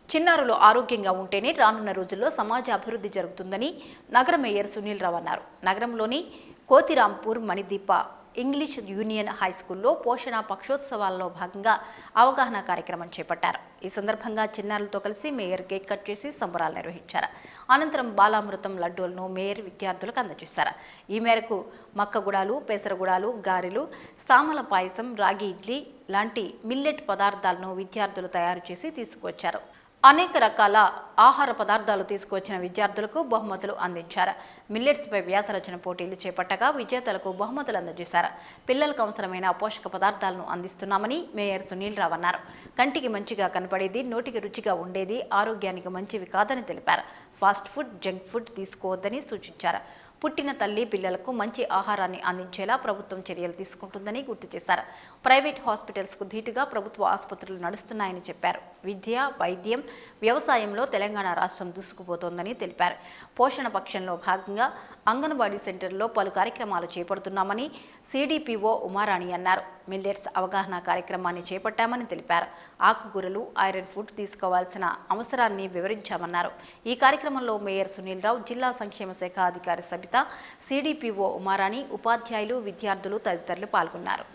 చిన్నారులు ఆరోగ్యంగా ఉంటేనే రానున్న రోజుల్లో సమాజ అభివృద్ధి జరుగుతుందని నగర మేయర్ సునీల్ రావు అన్నారు నగరంలోని Kothirampur Manideepa English union high స్కూల్లో పోషణ పక్షోత్సవాల్లో భాగంగా అవగాహన కార్యక్రమం చేపట్టారు ఈ సందర్భంగా చిన్నారులతో కలిసి మేయర్ కేక్ కట్ చేసి సంబరాలు నిర్వహించారు అనంతరం బాలామృతం లడ్డూలను మేయర్ విద్యార్థులకు అందజేశారు ఈ మేరకు మక్కగుడాలు పెసరగుడాలు గారెలు సామల పాయసం రాగి ఇడ్లీ లాంటి మిల్లెట్ పదార్థాలను విద్యార్థులు తయారు చేసి తీసుకువచ్చారు అనేక రకాల ఆహార పదార్థాలు తీసుకువచ్చిన విద్యార్థులకు బహుమతులు అందించారు మిల్లెట్స్పై వ్యాసరచన పోటీలు చేపట్టగా విజేతలకు బహుమతులు అందజేశారు పిల్లలకు అవసరమైన పోషక పదార్థాలను అందిస్తున్నామని మేయర్ సునీల్ రావు అన్నారు కంటికి మంచిగా కనపడేది నోటికి రుచిగా ఉండేది ఆరోగ్యానికి మంచివి కాదని తెలిపారు ఫాస్ట్ ఫుడ్ జంక్ ఫుడ్ తీసుకోవద్దని సూచించారు పుట్టిన తల్లి పిల్లలకు మంచి ఆహారాన్ని అందించేలా ప్రభుత్వం చర్యలు తీసుకుంటుందని గుర్తు చేశారు ప్రైవేట్ హాస్పిటల్స్కు ధీటుగా ప్రభుత్వ ఆసుపత్రులు నడుస్తున్నాయని చెప్పారు విద్య వైద్యం వ్యవసాయంలో తెలంగాణ రాష్ట్రం దూసుకుపోతోందని తెలిపారు పోషణ పక్షంలో భాగంగా అంగన్వాడీ సెంటర్లో పలు కార్యక్రమాలు చేపడుతున్నామని సిడిపిఓ ఉమారాణి అన్నారు మిల్లెట్స్ అవగాహన కార్యక్రమాన్ని చేపట్టామని తెలిపారు ఆకుకూరలు ఐరన్ ఫుడ్ తీసుకోవాల్సిన అవసరాన్ని వివరించామన్నారు ఈ కార్యక్రమంలో మేయర్ సునీల్ రావు జిల్లా సంక్షేమ శాఖ అధికారి సబిత సిడిపిఓ ఉమారాణి ఉపాధ్యాయులు విద్యార్థులు తదితరులు పాల్గొన్నారు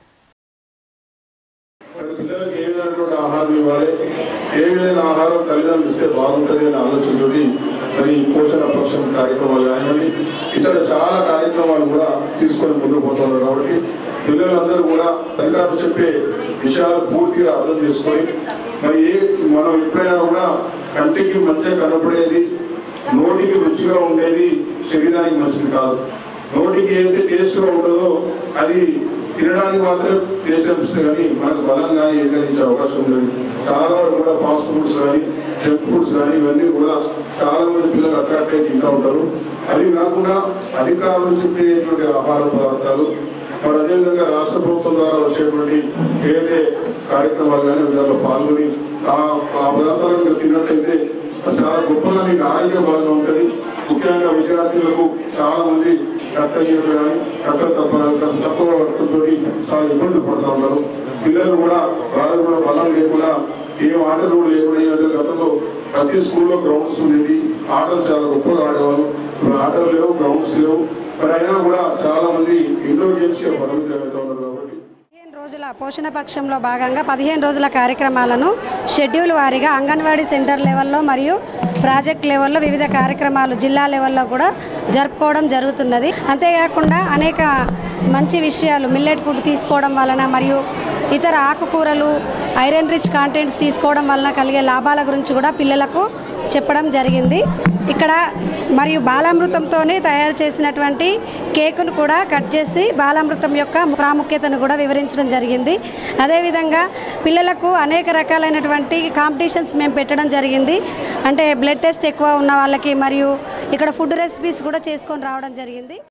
మరి పిల్లలకు ఏ విధమైనటువంటి ఆహారం ఇవ్వాలి ఏ విధమైన ఆహారం తల్లిదండ్రులు ఇస్తే బాగుంటుంది అనే ఆలోచనతోటి మరి ఈ పోషణ పక్షం కార్యక్రమాలు కానివ్వండి ఇతర చాలా కార్యక్రమాలు కూడా తీసుకొని ముందుకు పోతున్నారు కాబట్టి పిల్లలందరూ కూడా అధికారులు చెప్పే విషయాలు పూర్తిగా అర్థం చేసుకొని మరి ఏ మనం ఎప్పుడైనా కూడా కంటికి మంచిగా కనపడేది నోటికి రుచిగా ఉండేది శరీరానికి మంచిది కాదు నోటికి ఏదైతే టేస్ట్గా ఉంటుందో అది తినడానికి మాత్రం టేస్ట్ అనిపిస్తుంది కానీ మనకు బలంగా ఏదైతే అవకాశం ఉండదు చాలా వరకు కూడా ఫాస్ట్ ఫుడ్స్ కానీ జంక్ ఫుడ్స్ కానీ ఇవన్నీ కూడా చాలా మంది పిల్లలు అట్రాక్ట్ అయి తింటూ ఉంటారు అవి కాకుండా అధికారులు చెప్పేటువంటి ఆహార పదార్థాలు మరి అదేవిధంగా రాష్ట్ర ప్రభుత్వం ద్వారా వచ్చేటువంటి ఏదైతే కార్యక్రమాలు కానీ దాంట్లో పాల్గొని ఆ ఆ పదార్థాలను మీరు తిన్నట్లయితే చాలా గొప్పగా మీకు ఆరోగ్యం బలంగా ఉంటుంది ముఖ్యంగా విద్యార్థులకు చాలా మంది రక్తహీనత కానీ రక్త తప్ప తక్కువ రక్తంతో చాలా ఇబ్బందులు పడుతూ ఉంటారు పిల్లలు కూడా వాళ్ళు కూడా బలం లేకుండా ఏం ఆటలు కూడా లేకుండా ఈ మధ్య గతంలో ప్రతి స్కూల్లో గ్రౌండ్స్ ఉండేవి ఆటలు చాలా గొప్పగా ఆడేవాళ్ళు ఇప్పుడు ఆటలు లేవు గ్రౌండ్స్ లేవు మరి అయినా కూడా చాలా మంది ఇండోర్ గేమ్స్ పరిమితం అవుతా ఉన్నారు కాబట్టి పదిహేను రోజుల పోషణ పక్షంలో భాగంగా పదిహేను రోజుల కార్యక్రమాలను షెడ్యూల్ వారీగా అంగన్వాడీ సెంటర్ లెవెల్లో మరియు ప్రాజెక్ట్ లెవెల్లో వివిధ కార్యక్రమాలు జిల్లా లెవెల్లో కూడా జరుపుకోవడం జరుగుతున్నది అంతేకాకుండా అనేక మంచి విషయాలు మిల్లెట్ ఫుడ్ తీసుకోవడం వలన మరియు ఇతర ఆకుకూరలు ఐరన్ రిచ్ కాంటెంట్స్ తీసుకోవడం వలన కలిగే లాభాల గురించి కూడా పిల్లలకు చెప్పడం జరిగింది ఇక్కడ మరియు బాలామృతంతోనే తయారు చేసినటువంటి కేకును కూడా కట్ చేసి బాలామృతం యొక్క ప్రాముఖ్యతను కూడా వివరించడం జరిగింది అదేవిధంగా పిల్లలకు అనేక రకాలైనటువంటి కాంపిటీషన్స్ మేము పెట్టడం జరిగింది అంటే బ్లడ్ టెస్ట్ ఎక్కువ ఉన్న వాళ్ళకి మరియు ఇక్కడ ఫుడ్ రెసిపీస్ కూడా చేసుకొని రావడం జరిగింది